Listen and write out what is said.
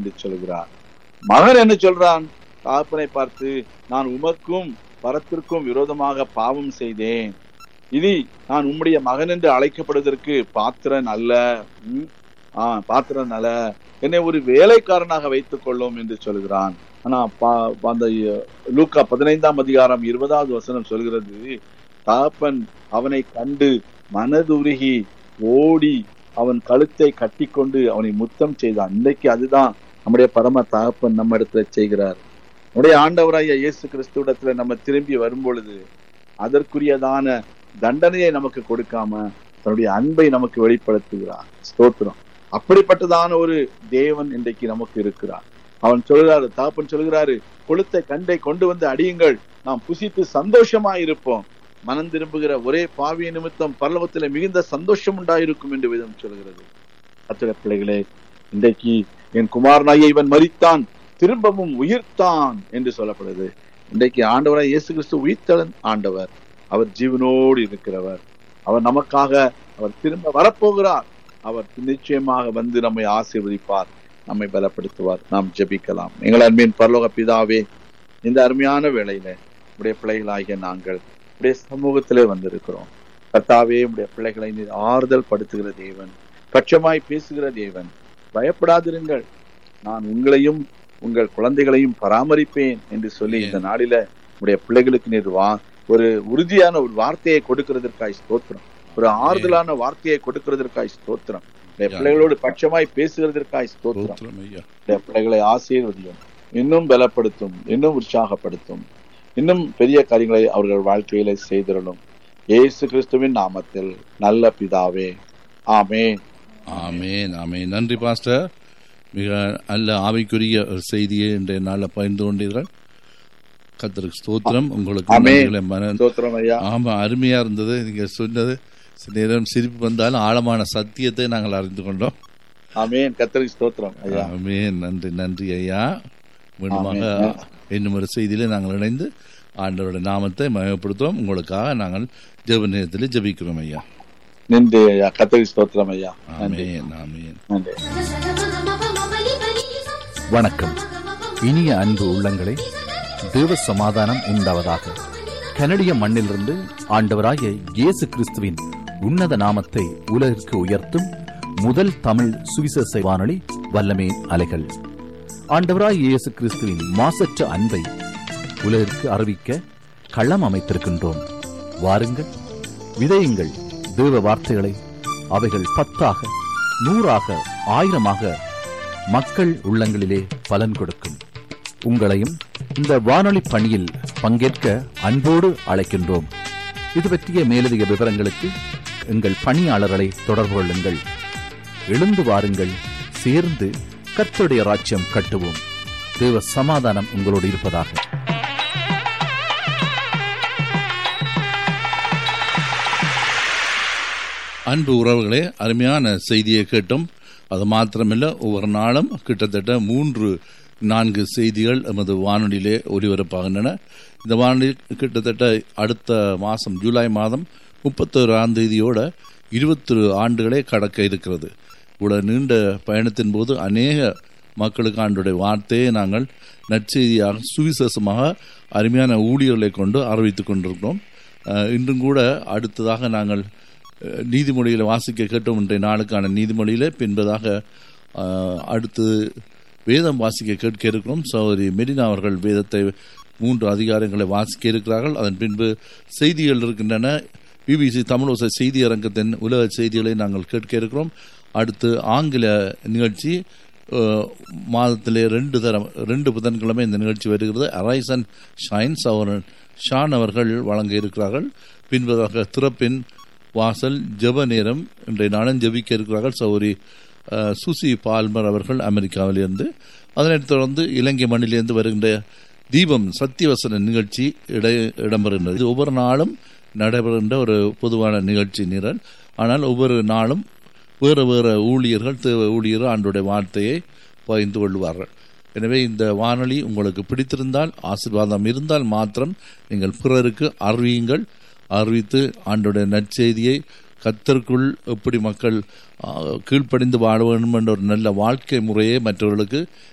என்று சொல்கிறார் மகன் என்ன சொல்றான் தகப்பனை பார்த்து நான் உமக்கும் பரத்திற்கும் விரோதமாக பாவம் செய்தேன் இனி நான் உம்முடைய மகன் என்று அழைக்கப்படுவதற்கு பாத்திரன் அல்ல ம், ஆ பாத்திரன் அல்ல என்னை ஒரு வேலைக்காரனாக வைத்துக் கொள்ளும் என்று சொல்கிறான் ஆனா பா- அந்த லூக்கா பதினைந்தாம் அதிகாரம் இருபதாவது வசனம் சொல்கிறது தகப்பன் அவனை கண்டு மனதுருகி ஓடி அவன் கழுத்தை கட்டிக்கொண்டு அவனை முத்தம் செய்தான் இன்னைக்கு அதுதான் நம்முடைய பரம தகப்பன் நம்ம இடத்துல செய்கிறார் நம்முடைய ஆண்டவராய இயேசு கிறிஸ்துவிடத்துல நம்ம திரும்பி வரும் பொழுது அதற்குரியதான தண்டனையை நமக்கு கொடுக்காம தன்னுடைய அன்பை நமக்கு வெளிப்படுத்துகிறார் ஸ்தோத்திரம் அப்படிப்பட்டதான ஒரு தேவன் இன்றைக்கு நமக்கு இருக்கிறார் அவன் சொல்கிறாரு தகப்பன் சொல்கிறாரு கொளுத்த கண்டை கொண்டு வந்து அடியுங்கள் நாம் புசித்து சந்தோஷமா இருப்போம் மனம் திரும்புகிற ஒரே பாவிய நிமித்தம் பரலவத்தில் மிகுந்த சந்தோஷம் உண்டாயிருக்கும் என்று விதம் சொல்கிறது அத்திர பிள்ளைகளே இன்றைக்கு என் குமாரனாய இவன் மரித்தான் திரும்பவும் உயிர்த்தான் என்று சொல்லப்படுது இன்றைக்கு ஆண்டவராய் இயேசு கிறிஸ்து உயிர்த்தலன் ஆண்டவர் அவர் ஜீவனோடு இருக்கிறவர் அவர் நமக்காக அவர் திரும்ப வரப்போகிறார் அவர் நிச்சயமாக வந்து நம்மை ஆசீர்வதிப்பார் நம்மை பலப்படுத்துவார் நாம் ஜெபிக்கலாம் எங்கள் அன்பின் பரலோக பிதாவே இந்த அருமையான வேளையில உடைய பிள்ளைகளாகிய நாங்கள் உடைய சமூகத்திலே வந்திருக்கிறோம் கர்த்தாவே உடைய பிள்ளைகளை நீர் ஆறுதல் படுத்துகிற தேவன் பட்சமாய் பேசுகிற தேவன் பயப்படாதிருங்கள் நான் உங்களையும் உங்கள் குழந்தைகளையும் பராமரிப்பேன் என்று சொல்லி இந்த நாளில உடைய பிள்ளைகளுக்கு நீர் வா ஒரு உறுதியான ஒரு வார்த்தையை கொடுக்கிறதற்காய் ஸ்தோத்திரம் ஒரு ஆறுதலான வார்த்தையை கொடுக்கிறதற்காய் ஸ்தோத்திரம் உடைய பிள்ளைகளோடு பட்சமாய் பேசுகிறதற்காய் ஸ்தோத்திரம் ஸ்தோத்திரம் ஐயா உடைய பிள்ளைகளை ஆசீர்வதியும் இன்னும் பலப்படுத்தும் இன்னும் உற்சாகப்படுத்தும் இன்னும் பெரிய காரியங்களை அவர்கள் வாழ்க்கையில செய்திடணும் இயேசு கிறிஸ்துவின் நாமத்தில் நல்ல பிதாவே ஆமென் ஆமேன் ஆமேன் நன்றி பாஸ்டர் மிக நல்ல ஆவிக்குரிய ஒரு செய்தியை இன்றைய நாளில் பகிர்ந்து கொண்டீர்கள் கத்தருக்கு ஸ்தோத்திரம் உங்களுக்கு ஆமென். நன்றிகளை மன ஸ்தோத்திரம் ஐயா ஆமா அருமையா இருந்தது நீங்க சொன்னது சில நேரம் சிரிப்பு வந்தாலும் ஆழமான சத்தியத்தை நாங்கள் அறிந்து கொண்டோம் ஆமென் கத்தருக்கு ஸ்தோத்திரம் ஐயா ஆமென் நன்றி நன்றி ஐயா மீண்டுமாக ஆமென். இன்னும் ஒரு செய்தியிலே நாங்கள் இணைந்து ஆண்டவருடைய நாமத்தை மயப்படுத்துவோம் உங்களுக்காக நாங்கள் ஜெப நேரத்தில் ஜெபிக்கிறோம் ஐயா நன்றி ஐயா கத்தருக்கு ஸ்தோத்திரம் ஐயா நன்றி ஆமேன் ஆமேன் நன்றி வணக்கம் இனிய அன்பு உள்ளங்களே தேவ சமாதானம் உண்டாவதாக கனடிய மண்ணிலிருந்து ஆண்டவராகிய இயேசு கிறிஸ்துவின் உன்னத நாமத்தை உலகிற்கு உயர்த்தும் முதல் தமிழ் சுவிசேஷ வானொலி வல்லமே அலைகள் ஆண்டவராகிய இயேசு கிறிஸ்துவின் மாசற்ற அன்பை உலகிற்கு அறிவிக்க களம் அமைத்திருக்கின்றோம் வாருங்கள் விதையுங்கள் தேவ வார்த்தைகளை அவைகள் பத்தாக நூறாக ஆயிரமாக மக்கள் உள்ளங்களிலே பலன் கொடுக்கும் உங்களையும் இந்த வானொலி பணியில் பங்கேற்க அன்போடு அழைக்கின்றோம் இது பற்றிய மேலதிக விவரங்களுக்கு எங்கள் பணியாளர்களை தொடர்பு கொள்ளுங்கள் எழுந்து வாருங்கள் சேர்ந்து கர்த்தருடைய ராஜ்யம் கட்டுவோம் தேவ சமாதானம் உங்களோடு இருப்பதாக அன்பு உறவுகளே அருமையான செய்தியை கேட்டோம் அது மாத்திரமில்ல ஒவ்வொரு நாளும் கிட்டத்தட்ட மூன்று நான்கு செய்திகள் எமது வானொலியிலே ஒலிபரப்பாகின்றன இந்த வானொலி கிட்டத்தட்ட அடுத்த மாதம் ஜூலை மாதம் முப்பத்தோராம் தேதியோட இருபத்தொரு ஆண்டுகளே கடக்க இருக்கிறது இவ்வளவு நீண்ட பயணத்தின் போது அநேக மக்களுக்கு ஆண்டுடைய வார்த்தையை நாங்கள் நற்செய்தியாக சுவிசேஷமாக அருமையான ஊழியர்களை கொண்டு அறிவித்துக் கொண்டிருக்கிறோம் அஹ், இன்றும் கூட அடுத்ததாக நாங்கள் அஹ், நீதிமொழிகளை வாசிக்க கேட்டோம் இன்றைய நாளுக்கான நீதிமொழியிலே பின்பதாக அஹ், அடுத்து வேதம் வாசிக்க கேட்க இருக்கிறோம் சகோதரி மெரினா அவர்கள் வேதத்தை மூன்று அதிகாரங்களை வாசிக்க இருக்கிறார்கள் அதன் பின்பு செய்திகள் இருக்கின்றன பிபிசி தமிழோசை செய்தி அரங்கத்தின் உலக செய்திகளை நாங்கள் கேட்க இருக்கிறோம் அடுத்து ஆங்கில நிகழ்ச்சி அஹ், மாதத்திலே ரெண்டு தரம் ரெண்டு புதன்கிழமை இந்த நிகழ்ச்சி வருகிறது அரைஸ் அண்ட் ஷைன்ஸ் அவர் ஷான் அவர்கள் வழங்க இருக்கிறார்கள் பின்பதாக திறப்பின் வாசல் ஜெப நேரம் இன்றைய நாளும் ஜெபிக்க இருக்கிறார்கள் சௌரி சுசி பால்மர் அவர்கள் அமெரிக்காவிலிருந்து அதனைத் தொடர்ந்து இலங்கை மண்ணிலிருந்து வருகின்ற தீபம் சத்தியவசன நிகழ்ச்சி இட இடம்பெறுகின்றது இது ஒவ்வொரு நாளும் நடைபெறுகின்ற ஒரு பொதுவான நிகழ்ச்சி நிரல் ஆனால் ஒவ்வொரு நாளும் வேறு வேறு ஊழியர்கள் தேவ ஊழியர்கள் ஆண்டுடைய வார்த்தையை பகிர்ந்து கொள்வார்கள் எனவே இந்த வானொலி உங்களுக்கு பிடித்திருந்தால் ஆசீர்வாதம் இருந்தால் மாத்திரம் நீங்கள் பிறருக்கு அறிவியுங்கள் அறிவித்து ஆண்டுடைய நற்செய்தியை கத்தருக்குள் எப்படி மக்கள் ஆ, கீழ்ப்படிந்து வாழ வேண்டும் என்ற ஒரு நல்ல வாழ்க்கை முறையை மற்றவர்களுக்கு